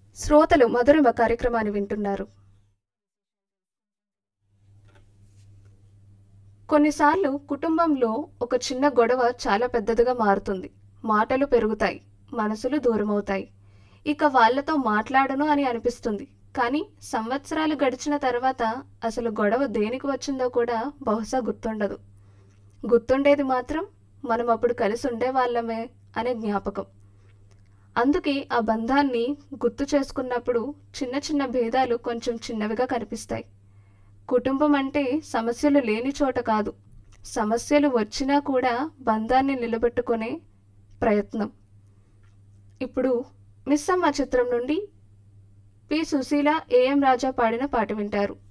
శ్రోతలు మధురిమ కార్యక్రమాన్ని వింటున్నారు కొన్నిసార్లు కుటుంబంలో ఒక చిన్న గొడవ చాలా పెద్దదిగా మారుతుంది మాటలు పెరుగుతాయి మనసులు దూరమవుతాయి ఇక వాళ్ళతో మాట్లాడను అని అనిపిస్తుంది కానీ సంవత్సరాలు గడిచిన తర్వాత అసలు గొడవ దేనికి వచ్చిందో కూడా బహుశా గుర్తుండదు గుర్తుండేది మాత్రం మనం అప్పుడు కలిసి ఉండేవాళ్ళమే అనే జ్ఞాపకం అందుకే ఆ బంధాన్ని గుర్తు చేసుకున్నప్పుడు చిన్న చిన్న భేదాలు కొంచెం చిన్నవిగా కనిపిస్తాయి కుటుంబం అంటే సమస్యలు లేని చోట కాదు సమస్యలు వచ్చినా కూడా బంధాన్ని నిలబెట్టుకునే ప్రయత్నం ఇప్పుడు మిస్సమ్మ చిత్రం నుండి పి సుశీల ఏఎం రాజా పాడిన పాట వింటారు